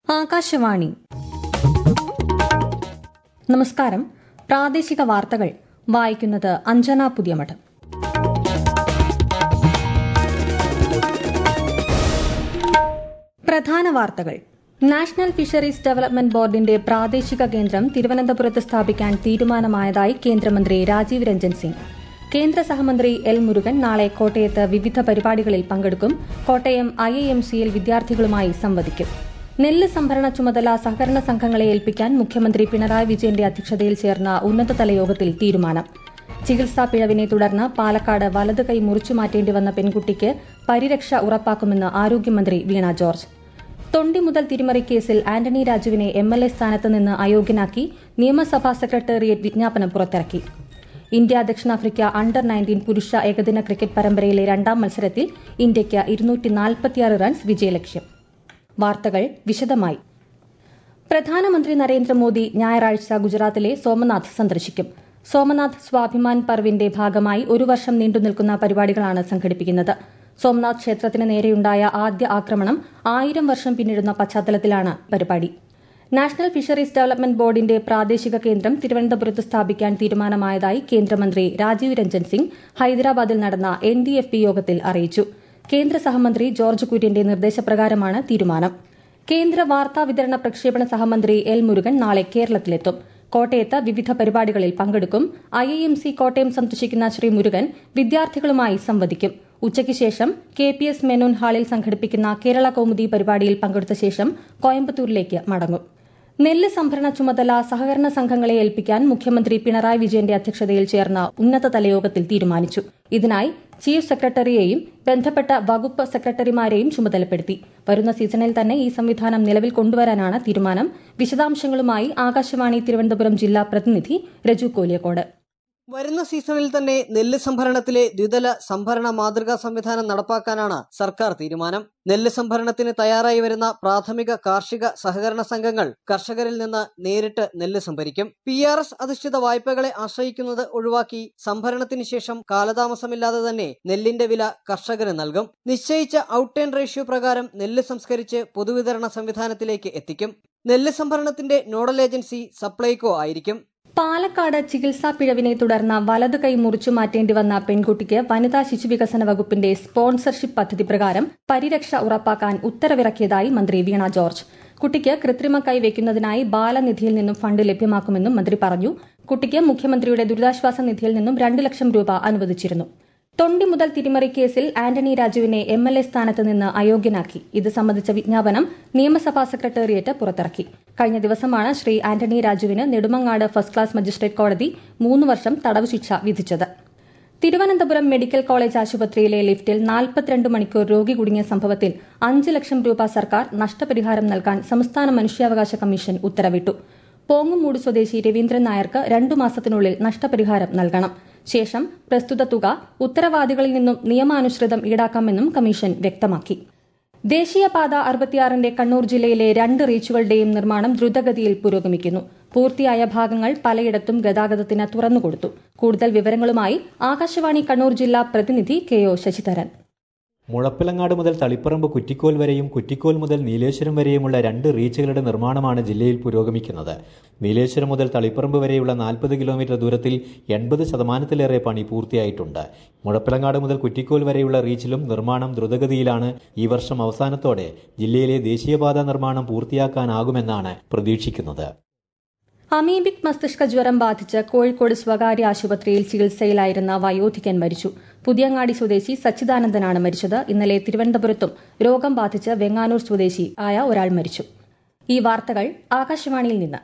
ആകാശവാണി നമസ്കാരം പ്രാദേശിക വാർത്തകൾ വായിക്കുന്നത് അഞ്ജന പുതിയമഠം പ്രധാന വാർത്തകൾ നാഷണൽ ഫിഷറീസ് ഡെവലപ്മെന്റ് ബോർഡിന്റെ പ്രാദേശിക കേന്ദ്രം തിരുവനന്തപുരത്ത് സ്ഥാപിക്കാൻ തീരുമാനമായതായി കേന്ദ്രമന്ത്രി രാജീവ് രഞ്ജൻ സിംഗ് കേന്ദ്ര സഹമന്ത്രി എൽ മുരുകൻ നാളെ കോട്ടയത്ത് വിവിധ പരിപാടികളിൽ പങ്കെടുക്കും കോട്ടയം ഐ ഐ എം സിയിൽ വിദ്യാർത്ഥികളുമായി സംവദിക്കും നെല്ല് സംഭരണ ചുമതല സഹകരണ സംഘങ്ങളെ ഏൽപ്പിക്കാൻ മുഖ്യമന്ത്രി പിണറായി വിജയന്റെ അധ്യക്ഷതയിൽ ചേർന്ന ഉന്നതതല യോഗത്തിൽ തീരുമാനം ചികിത്സാ പിഴവിനെ തുടർന്ന് പാലക്കാട് വലത് കൈ മുറിച്ചു മാറ്റേണ്ടി വന്ന പെൺകുട്ടിക്ക് പരിരക്ഷ ഉറപ്പാക്കുമെന്ന് ആരോഗ്യമന്ത്രി വീണ ജോർജ് തൊണ്ടി മുതൽ തിരിമറി കേസിൽ ആന്റണി രാജുവിനെ എം എൽ എ സ്ഥാനത്ത് നിന്ന് അയോഗ്യനാക്കി നിയമസഭാ സെക്രട്ടേറിയറ്റ് വിജ്ഞാപനം പുറത്തിറക്കി ഇന്ത്യ ദക്ഷിണാഫ്രിക്ക അണ്ടർ നയൻറ്റീൻ പുരുഷ ഏകദിന ക്രിക്കറ്റ് പരമ്പരയിലെ രണ്ടാം മത്സരത്തിൽ ഇന്ത്യയ്ക്ക് ഇരുന്നൂറ്റി റൺസ് വിജയലക്ഷ്യം വാർത്തകൾ വിശദമായി പ്രധാനമന്ത്രി നരേന്ദ്രമോദി ഞായറാഴ്ച ഗുജറാത്തിലെ സോമനാഥ് സന്ദർശിക്കും സോമനാഥ് സ്വാഭിമാൻ പർവിന്റെ ഭാഗമായി ഒരു വർഷം നീണ്ടുനിൽക്കുന്ന പരിപാടികളാണ് സംഘടിപ്പിക്കുന്നത് സോമനാഥ് ക്ഷേത്രത്തിന് നേരെയുണ്ടായ ആദ്യ ആക്രമണം ആയിരം വർഷം പിന്നിടുന്ന പശ്ചാത്തലത്തിലാണ് പരിപാടി നാഷണൽ ഫിഷറീസ് ഡെവലപ്മെന്റ് ബോർഡിന്റെ പ്രാദേശിക കേന്ദ്രം തിരുവനന്തപുരത്ത് സ്ഥാപിക്കാൻ തീരുമാനമായതായി കേന്ദ്രമന്ത്രി രാജീവ് രഞ്ജൻ സിംഗ് ഹൈദരാബാദിൽ നടന്ന എൻ ഡി എഫ് പി യോഗത്തിൽ അറിയിച്ചു കേന്ദ്ര സഹമന്ത്രി ജോർജ് കുര്യന്റെ നിർദ്ദേശപ്രകാരമാണ് തീരുമാനം കേന്ദ്ര വാർത്താ വിതരണ പ്രക്ഷേപണ സഹമന്ത്രി എൽ മുരുകൻ നാളെ കേരളത്തിലെത്തും കോട്ടയത്ത് വിവിധ പരിപാടികളിൽ പങ്കെടുക്കും I I M C Kottayam സന്ദർശിക്കുന്ന ശ്രീ മുരുകൻ വിദ്യാർത്ഥികളുമായി സംവദിക്കും ഉച്ചയ്ക്ക് ശേഷം കെ പി എസ് മെനോൻ ഹാളിൽ സംഘടിപ്പിക്കുന്ന കേരള കൌമുദി പരിപാടിയിൽ പങ്കെടുത്ത ശേഷം കോയമ്പത്തൂരിലേക്ക് മടങ്ങും നെല്ല് സംഭരണ ചുമതല സഹകരണ സംഘങ്ങളെ ഏൽപ്പിക്കാൻ മുഖ്യമന്ത്രി പിണറായി വിജയന്റെ അധ്യക്ഷതയിൽ ചേർന്ന ഉന്നതതല യോഗത്തിൽ തീരുമാനിച്ചു ഇതിനായി ചീഫ് സെക്രട്ടറിയെയും ബന്ധപ്പെട്ട വകുപ്പ് സെക്രട്ടറിമാരെയും ചുമതലപ്പെടുത്തി വരുന്ന സീസണിൽ തന്നെ ഈ സംവിധാനം നിലവിൽ കൊണ്ടുവരാനാണ് തീരുമാനം വിശദാംശങ്ങളുമായി ആകാശവാണി തിരുവനന്തപുരം ജില്ലാ പ്രതിനിധി രജു കോലിയക്കോട് വരുന്ന സീസണിൽ തന്നെ നെല്ല് സംഭരണത്തിലെ ദ്വിതല സംഭരണ മാതൃകാ സംവിധാനം നടപ്പാക്കാനാണ് സർക്കാർ തീരുമാനം നെല്ല് സംഭരണത്തിന് തയ്യാറായി വരുന്ന പ്രാഥമിക കാർഷിക സഹകരണ സംഘങ്ങൾ കർഷകരിൽ നിന്ന് നേരിട്ട് നെല്ല് സംഭരിക്കും പി ആർ എസ് അധിഷ്ഠിത വായ്പകളെ ആശ്രയിക്കുന്നത് ഒഴിവാക്കി സംഭരണത്തിന് ശേഷം കാലതാമസമില്ലാതെ തന്നെ നെല്ലിന്റെ വില കർഷകന് നൽകും നിശ്ചയിച്ച ഔട്ട് ടേൺ റേഷ്യോ പ്രകാരം നെല്ല് സംസ്കരിച്ച് പൊതുവിതരണ സംവിധാനത്തിലേക്ക് എത്തിക്കും നെല്ല് സംഭരണത്തിന്റെ നോഡൽ ഏജൻസി സപ്ലൈകോ ആയിരിക്കും പാലക്കാട് ചികിത്സാ പിഴവിനെ തുടർന്ന് വലതു കൈ മുറിച്ചു മാറ്റേണ്ടി വന്ന പെൺകുട്ടിക്ക് വനിതാ ശിശുവികസന വകുപ്പിന്റെ സ്പോൺസർഷിപ്പ് പദ്ധതി പ്രകാരം പരിരക്ഷ ഉറപ്പാക്കാൻ ഉത്തരവിറക്കിയതായി മന്ത്രി വീണ ജോർജ് കുട്ടിക്ക് കൃത്രിമ കൈ വയ്ക്കുന്നതിനായി ബാലനിധിയിൽ നിന്നും ഫണ്ട് ലഭ്യമാക്കുമെന്നും മന്ത്രി പറഞ്ഞു കുട്ടിക്ക് മുഖ്യമന്ത്രിയുടെ ദുരിതാശ്വാസ നിധിയിൽ നിന്നും രണ്ട് ലക്ഷം രൂപ അനുവദിച്ചിരുന്നു തൊണ്ടി മുതൽ തിരിമറി കേസിൽ ആന്റണി രാജുവിനെ എം എൽ എ സ്ഥാനത്ത് നിന്ന് അയോഗ്യനാക്കി ഇത് സംബന്ധിച്ച വിജ്ഞാപനം നിയമസഭാ സെക്രട്ടേറിയറ്റ് പുറത്തിറക്കി കഴിഞ്ഞ ദിവസമാണ് ശ്രീ ആന്റണി രാജുവിന് നെടുമങ്ങാട് ഫസ്റ്റ് ക്ലാസ് മജിസ്ട്രേറ്റ് കോടതി മൂന്ന് വർഷം തടവ് ശിക്ഷ വിധിച്ചത് തിരുവനന്തപുരം മെഡിക്കൽ കോളേജ് ആശുപത്രിയിലെ ലിഫ്റ്റിൽ നാൽപ്പത്തിരണ്ട് മണിക്കൂർ രോഗി കുടുങ്ങിയ സംഭവത്തിൽ അഞ്ച് ലക്ഷം രൂപ സർക്കാർ നഷ്ടപരിഹാരം നൽകാൻ സംസ്ഥാന മനുഷ്യാവകാശ കമ്മീഷൻ ഉത്തരവിട്ടു പോങ്ങുമൂട് സ്വദേശി രവീന്ദ്രൻ നായർക്ക് രണ്ടു മാസത്തിനുള്ളിൽ നഷ്ടപരിഹാരം നൽകണം ശേഷം പ്രസ്തുത തുക ഉത്തരവാദികളിൽ നിന്നും നിയമാനുസൃതം ഈടാക്കാമെന്നും കമ്മീഷൻ വ്യക്തമാക്കി ദേശീയപാത അറുപത്തിയാറിന്റെ കണ്ണൂർ ജില്ലയിലെ രണ്ട് റീച്ചുകളുടെയും നിർമ്മാണം ദ്രുതഗതിയിൽ പുരോഗമിക്കുന്നു പൂർത്തിയായ ഭാഗങ്ങൾ പലയിടത്തും ഗതാഗതത്തിന് തുറന്നുകൊടുത്തു കൂടുതൽ വിവരങ്ങളുമായി ആകാശവാണി കണ്ണൂർ ജില്ലാ പ്രതിനിധി കെ ഒ ശശിധരൻ മുഴപ്പിലങ്ങാട് മുതൽ തളിപ്പറമ്പ് കുറ്റിക്കോൽ വരെയും കുറ്റിക്കോൽ മുതൽ നീലേശ്വരം വരെയുമുള്ള രണ്ട് റീച്ചുകളുടെ നിർമ്മാണമാണ് ജില്ലയിൽ പുരോഗമിക്കുന്നത് നീലേശ്വരം മുതൽ തളിപ്പറമ്പ് വരെയുള്ള നാൽപ്പത് കിലോമീറ്റർ ദൂരത്തിൽ എൺപത് ശതമാനത്തിലേറെ പണി പൂർത്തിയായിട്ടുണ്ട് മുഴപ്പിലങ്ങാട് മുതൽ കുറ്റിക്കോൽ വരെയുള്ള റീച്ചിലും നിർമ്മാണം ദ്രുതഗതിയിലാണ് ഈ വർഷം അവസാനത്തോടെ ജില്ലയിലെ ദേശീയപാത നിർമ്മാണം പൂർത്തിയാക്കാനാകുമെന്നാണ് പ്രതീക്ഷിക്കുന്നത് അമീബിക് മസ്തിഷ്ക ജ്വരം ബാധിച്ച് കോഴിക്കോട് സ്വകാര്യ ആശുപത്രിയിൽ ചികിത്സയിലായിരുന്ന വയോധികൻ മരിച്ചു പുതിയങ്ങാടി സ്വദേശി സച്ചിദാനന്ദനാണ് മരിച്ചത് ഇന്നലെ തിരുവനന്തപുരത്തും രോഗം ബാധിച്ച് വെങ്ങാനൂർ സ്വദേശി ആയ ഒരാൾ മരിച്ചു ഈ വാർത്തകൾ ആകാശവാണിയിൽ നിന്ന്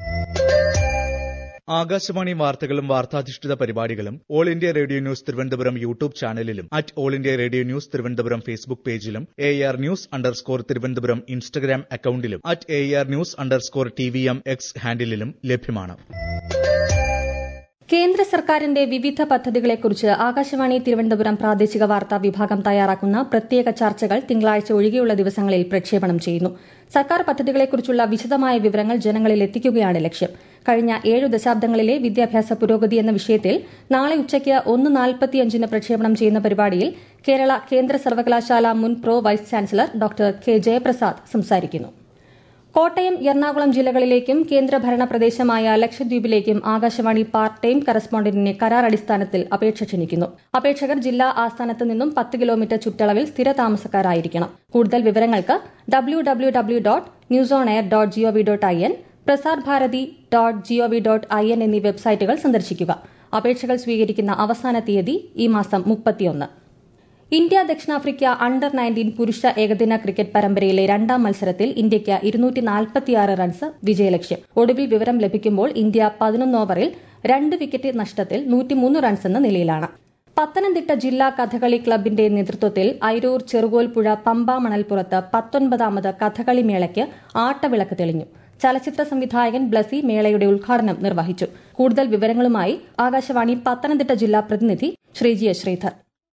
ആകാശവാണി വാർത്തകളും വാർത്താധിഷ്ഠിത പരിപാടികളും all India radio news Thiruvananthapuram YouTube ചാനലിലും at all India radio news Thiruvananthapuram Facebook പേജിലും A R news underscore Thiruvananthapuram Instagram അക്കൌണ്ടിലും at A R news underscore T V M X ഹാൻഡിലും ലഭ്യമാണ് കേന്ദ്ര സർക്കാരിന്റെ വിവിധ പദ്ധതികളെക്കുറിച്ച് ആകാശവാണി തിരുവനന്തപുരം പ്രാദേശിക വാർത്താ വിഭാഗം തയ്യാറാക്കുന്ന പ്രത്യേക ചർച്ചകൾ തിങ്കളാഴ്ച ഒഴികെയുള്ള ദിവസങ്ങളിൽ പ്രക്ഷേപണം ചെയ്യുന്നു സർക്കാർ പദ്ധതികളെക്കുറിച്ചുള്ള വിശദമായ വിവരങ്ങൾ ജനങ്ങളിൽ എത്തിക്കുകയാണ് ലക്ഷ്യം കഴിഞ്ഞ ഏഴു ദശാബ്ദങ്ങളിലെ വിദ്യാഭ്യാസ പുരോഗതി എന്ന വിഷയത്തിൽ നാളെ ഉച്ചയ്ക്ക് ഒന്ന് നാൽപ്പത്തിയഞ്ചിന് പ്രക്ഷേപണം ചെയ്യുന്ന പരിപാടിയിൽ കേരള കേന്ദ്ര സർവകലാശാല മുൻ pro vice chancellor doctor K Jayaprasad സംസാരിക്കുന്നു കോട്ടയം എറണാകുളം ജില്ലകളിലേക്കും കേന്ദ്രഭരണ പ്രദേശമായ ലക്ഷദ്വീപിലേക്കും ആകാശവാണി പാർട്ട് ടൈം കറസ്പോണ്ടന്റിനെ കരാർ അടിസ്ഥാനത്തിൽ അപേക്ഷ ക്ഷണിക്കുന്നു അപേക്ഷകർ ജില്ലാ ആസ്ഥാനത്ത് നിന്നും പത്ത് കിലോമീറ്റർ ചുറ്റളവിൽ സ്ഥിര താമസക്കാരായിരിക്കണം കൂടുതൽ വിവരങ്ങൾക്ക് W W W dot news on air dot G O V dot I N Prasar Bharati dot G O V dot I N എന്നീ വെബ്സൈറ്റുകൾ സന്ദർശിക്കുക അപേക്ഷകൾ സ്വീകരിക്കുന്ന അവസാന തീയതി ഈ മാസം മുപ്പത്തിയൊന്ന് ഇന്ത്യ ദക്ഷിണാഫ്രിക്ക അണ്ടർ നയൻറ്റീൻ പുരുഷ ഏകദിന ക്രിക്കറ്റ് പരമ്പരയിലെ രണ്ടാം മത്സരത്തിൽ ഇന്ത്യയ്ക്ക് ഇരുന്നൂറ്റി നാൽപ്പത്തിയാറ് റൺസ് വിജയലക്ഷ്യം ഒടുവിൽ വിവരം ലഭിക്കുമ്പോൾ ഇന്ത്യ പതിനൊന്ന് ഓവറിൽ രണ്ട് വിക്കറ്റ് നഷ്ടത്തിൽ നൂറ്റിമൂന്ന് റൺസ് എന്ന നിലയിലാണ് പത്തനംതിട്ട ജില്ലാ കഥകളി ക്ലബിന്റെ നേതൃത്വത്തിൽ ഐരൂർ ചെറുകോൽപ്പുഴ പമ്പ മണൽപ്പുറത്ത് പത്തൊൻപതാമത് കഥകളി മേളയ്ക്ക് ആട്ടവിളക്ക് തെളിഞ്ഞു ചലച്ചിത്ര സംവിധായകൻ ബ്ലസി മേളയുടെ ഉദ്ഘാടനം നിർവഹിച്ചു കൂടുതൽ വിവരങ്ങളുമായി ആകാശവാണി പത്തനംതിട്ട ജില്ലാ പ്രതിനിധി ശ്രീജി ശ്രീധർ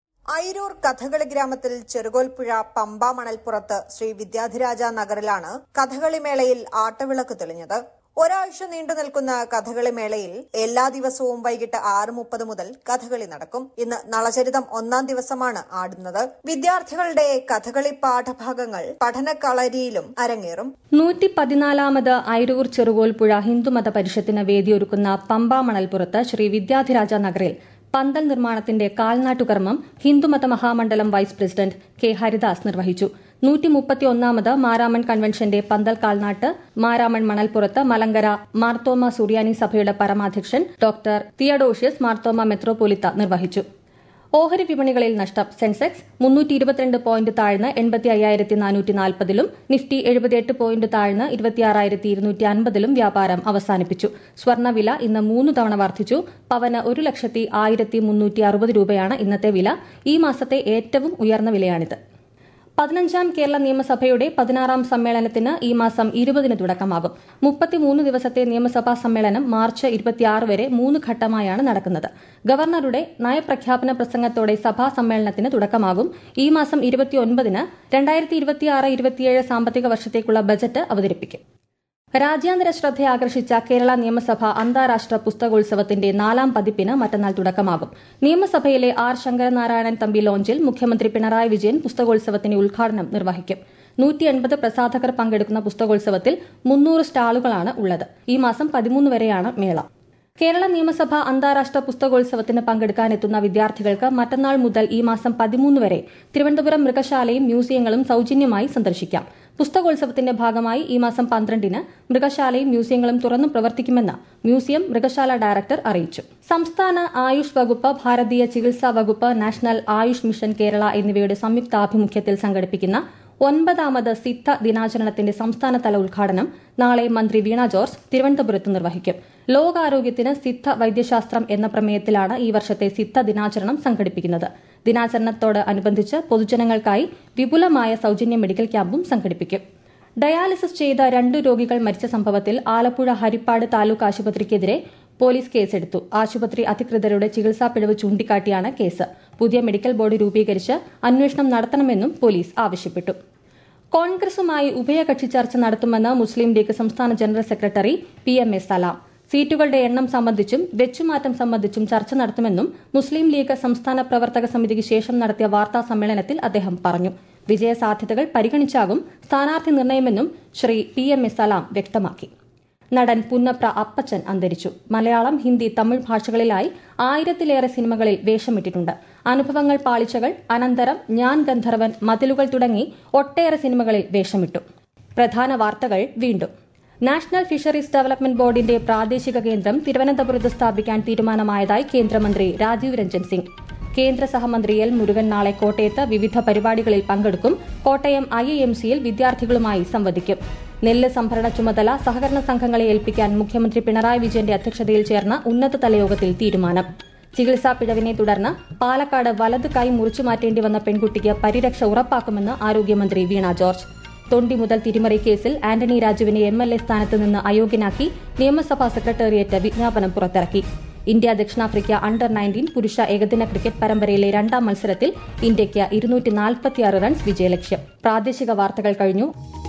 ഐരൂർ കഥകളി ഗ്രാമത്തിൽ ചെറുകോൽപ്പുഴ പമ്പ മണൽപ്പുറത്ത് ശ്രീ വിദ്യാധിരാജ നഗറിലാണ് കഥകളി മേളയിൽ ആട്ടവിളക്ക് തെളിഞ്ഞത് ഒരാഴ്ച നീണ്ടു നിൽക്കുന്ന കഥകളി മേളയിൽ എല്ലാ ദിവസവും വൈകിട്ട് ആറ് മുപ്പത് മുതൽ കഥകളി നടക്കും ഇന്ന് നളചരിതം ഒന്നാം ദിവസമാണ് ആടുന്നത് വിദ്യാർത്ഥികളുടെ കഥകളി പാഠഭാഗങ്ങൾ പഠനകളരിയിലും അരങ്ങേറും നൂറ്റി പതിനാലാമത് ഐരൂർ ചെറുകോൽപ്പുഴ ഹിന്ദുമത പരിഷത്തിന് വേദിയൊരുക്കുന്ന പമ്പ മണൽപ്പുറത്ത് ശ്രീ വിദ്യാധിരാജ നഗറിൽ പന്തൽ നിർമ്മാണത്തിന്റെ കാൽനാട്ടുകർമ്മം ഹിന്ദുമത മഹാമണ്ഡലം വൈസ് പ്രസിഡന്റ് കെ ഹരിദാസ് നിർവഹിച്ചു നൂറ്റി മുപ്പത്തിയൊന്നാമത് മാരാമൺ കൺവെൻഷന്റെ പന്തൽ കാൽനാട്ട് മാരാമൺ മണൽപ്പുറത്ത് മലങ്കര മാർത്തോമ സുറിയാനി സഭയുടെ പരമാധ്യക്ഷൻ ഡോക്ടർ തിയഡോഷ്യസ് മാർത്തോമ മെത്രോപൊലിത്ത നിർവഹിച്ചു ഓഹരി വിപണികളിൽ നഷ്ടം സെൻസെക്സ് മുന്നൂറ്റി ഇരുപത്തിരണ്ട് പോയിന്റ് താഴ്ന്ന് എൺപത്തി അയ്യായിരത്തി നാനൂറ്റി നാൽപ്പതിലും നിഫ്റ്റി എഴുപത്തിയെട്ട് പോയിന്റ് താഴ്ന്ന് ഇരുപത്തിയാറായിരത്തി ഇരുന്നൂറ്റി അൻപതിലും വ്യാപാരം അവസാനിപ്പിച്ചു സ്വർണ്ണവില ഇന്ന് മൂന്ന് തവണ വർദ്ധിച്ചു പവന് ഒരു ലക്ഷത്തി ആയിരത്തി മുന്നൂറ്റി അറുപത് രൂപയാണ് ഇന്നത്തെ വില ഈ മാസത്തെ ഏറ്റവും ഉയർന്ന വിലയാണിത് പതിനഞ്ചാം കേരള നിയമസഭയുടെ പതിനാറാം സമ്മേളനത്തിന് ഈ മാസം ഇരുപതിന് തുടക്കമാകും മുപ്പത്തിമൂന്ന് ദിവസത്തെ നിയമസഭാ സമ്മേളനം മാർച്ച് ഇരുപത്തിയാറ് വരെ മൂന്ന് ഘട്ടമായാണ് നടക്കുന്നത് ഗവർണറുടെ നയപ്രഖ്യാപന പ്രസംഗത്തോടെ സഭാ സമ്മേളനത്തിന് തുടക്കമാകും ഈ മാസം ഇരുപത്തിയൊൻപതിന് രണ്ടായിരത്തി ഇരുപത്തിയാറ് ഇരുപത്തിയേഴ് സാമ്പത്തിക വർഷത്തേക്കുള്ള ബജറ്റ് അവതരിപ്പിക്കും രാജ്യാന്തര ശ്രദ്ധ ആകർഷിച്ച കേരള നിയമസഭ അന്താരാഷ്ട്ര പുസ്തകോത്സവത്തിന്റെ നാലാം പതിപ്പിന് മറ്റന്നാൾ തുടക്കമാകും നിയമസഭയിലെ ആർ ശങ്കരനാരായണൻ തമ്പി ലോഞ്ചിൽ മുഖ്യമന്ത്രി പിണറായി വിജയൻ പുസ്തകോത്സവത്തിന്റെ ഉദ്ഘാടനം നിർവഹിക്കും നൂറ്റി എൺപത് പ്രസാധകർ പങ്കെടുക്കുന്ന പുസ്തകോത്സവത്തിൽ മുന്നൂറ് സ്റ്റാളുകളാണ് ഉള്ളത് ഈ മാസം പതിമൂന്ന് വരെയാണ് മേള കേരള നിയമസഭ അന്താരാഷ്ട്ര പുസ്തകോത്സവത്തിന് പങ്കെടുക്കാനെത്തുന്ന വിദ്യാർത്ഥികൾക്ക് മറ്റന്നാൾ മുതൽ ഈ മാസം പതിമൂന്ന് വരെ തിരുവനന്തപുരം മൃഗശാലയും മ്യൂസിയങ്ങളും സൌജന്യമായി സന്ദർശിക്കാം പുസ്തകോത്സവത്തിന്റെ ഭാഗമായി ഈ മാസം പന്ത്രണ്ടിന് മൃഗശാലയും മ്യൂസിയങ്ങളും തുറന്നു പ്രവർത്തിക്കുമെന്ന് മ്യൂസിയം മൃഗശാല ഡയറക്ടർ അറിയിച്ചു സംസ്ഥാന ആയുഷ് വകുപ്പ് ഭാരതീയ ചികിത്സാ വകുപ്പ് നാഷണൽ ആയുഷ് മിഷൻ കേരള എന്നിവയുടെ സംയുക്താഭിമുഖ്യത്തിൽ സംഘടിപ്പിക്കുന്ന ഒൻപതാമത് സിദ്ധ ദിനാചരണത്തിന്റെ സംസ്ഥാനതല ഉദ്ഘാടനം നാളെ മന്ത്രി വീണ ജോർജ് തിരുവനന്തപുരത്ത് നിർവഹിക്കും ലോകാരോഗ്യത്തിന് സിദ്ധ വൈദ്യശാസ്ത്രം എന്ന പ്രമേയത്തിലാണ് ഈ വർഷത്തെ സിദ്ധ ദിനാചരണം സംഘടിപ്പിക്കുന്നത് ദിനാചരണത്തോട് അനുബന്ധിച്ച് പൊതുജനങ്ങൾക്കായി വിപുലമായ സൌജന്യ മെഡിക്കൽ ക്യാമ്പും സംഘടിപ്പിക്കും ഡയാലിസിസ് ചെയ്ത രണ്ട് രോഗികൾ മരിച്ച സംഭവത്തിൽ ആലപ്പുഴ ഹരിപ്പാട് താലൂക്ക് ആശുപത്രിക്കെതിരെ പോലീസ് കേസെടുത്തു ആശുപത്രി അധികൃതരുടെ ചികിത്സാ പിഴവ് ചൂണ്ടിക്കാട്ടിയാണ് കേസ് പുതിയ മെഡിക്കൽ ബോർഡ് രൂപീകരിച്ച് അന്വേഷണം നടത്തണമെന്നും പോലീസ് ആവശ്യപ്പെട്ടു കോൺഗ്രസുമായി ഉഭയകക്ഷി ചർച്ച നടത്തുമെന്ന് മുസ്ലിം ലീഗ് സംസ്ഥാന general secretary P M A Salam സീറ്റുകളുടെ എണ്ണം സംബന്ധിച്ചും വെച്ചുമാറ്റം സംബന്ധിച്ചും ചർച്ച നടത്തുമെന്നും മുസ്ലിം ലീഗ് സംസ്ഥാന പ്രവർത്തക സമിതിക്ക് ശേഷം നടത്തിയ വാർത്താ സമ്മേളനത്തിൽ അദ്ദേഹം പറഞ്ഞു വിജയസാധ്യതകൾ പരിഗണിച്ചാകും സ്ഥാനാർത്ഥി നിർണയമെന്നും Shri P M A Salam വ്യക്തമാക്കി നടൻ പുന്നപ്ര അപ്പച്ചൻ അന്തരിച്ചു മലയാളം ഹിന്ദി തമിഴ് ഭാഷകളിലായി ആയിരത്തിലേറെ സിനിമകളിൽ വേഷമിട്ടിട്ടുണ്ട് അനുഭവങ്ങൾ പാളിച്ചകൾ അനന്തരം ഞാൻ ഗന്ധർവൻ മതിലുകൾ തുടങ്ങി ഒട്ടേറെ സിനിമകളിൽ വേഷമിട്ടു പ്രധാന വാർത്തകൾ വീണ്ടും നാഷണൽ ഫിഷറീസ് ഡെവലപ്മെന്റ് ബോർഡിന്റെ പ്രാദേശിക കേന്ദ്രം തിരുവനന്തപുരത്ത് സ്ഥാപിക്കാൻ തീരുമാനമായതായി കേന്ദ്രമന്ത്രി രാജീവ് രഞ്ജൻ സിംഗ് കേന്ദ്ര സഹമന്ത്രി എൽ മുരുകൻ നാളെ കോട്ടയത്ത് വിവിധ പരിപാടികളിൽ പങ്കെടുക്കും കോട്ടയം ഐ ഐ എം സിയിൽ വിദ്യാർത്ഥികളുമായി സംവദിക്കും നെല്ല് സംഭരണ ചുമതല സഹകരണ സംഘങ്ങളെ ഏൽപ്പിക്കാൻ മുഖ്യമന്ത്രി പിണറായി വിജയന്റെ അധ്യക്ഷതയിൽ ചേർന്ന ഉന്നതതല യോഗത്തിൽ തീരുമാനം ചികിത്സാ പിഴവിനെ തുടർന്ന് പാലക്കാട് വലത് കൈ മുറിച്ചു മാറ്റേണ്ടി വന്ന പെൺകുട്ടിക്ക് പരിരക്ഷ ഉറപ്പാക്കുമെന്ന് ആരോഗ്യമന്ത്രി വീണ ജോർജ് തൊണ്ടി മുതൽ തിരിമറി കേസിൽ ആന്റണി രാജുവിനെ എം എൽ എ സ്ഥാനത്ത് നിന്ന് അയോഗ്യനാക്കി നിയമസഭാ സെക്രട്ടേറിയറ്റ് വിജ്ഞാപനം പുറത്തിറക്കി ഇന്ത്യ ദക്ഷിണാഫ്രിക്ക അണ്ടർ നയൻറ്റീൻ പുരുഷ ഏകദിന ക്രിക്കറ്റ് പരമ്പരയിലെ രണ്ടാം മത്സരത്തിൽ ഇന്ത്യയ്ക്ക് ഇരുന്നൂറ്റി റൺസ് വിജയലക്ഷ്യം പ്രാദേശിക വാർത്തകൾ കഴിഞ്ഞു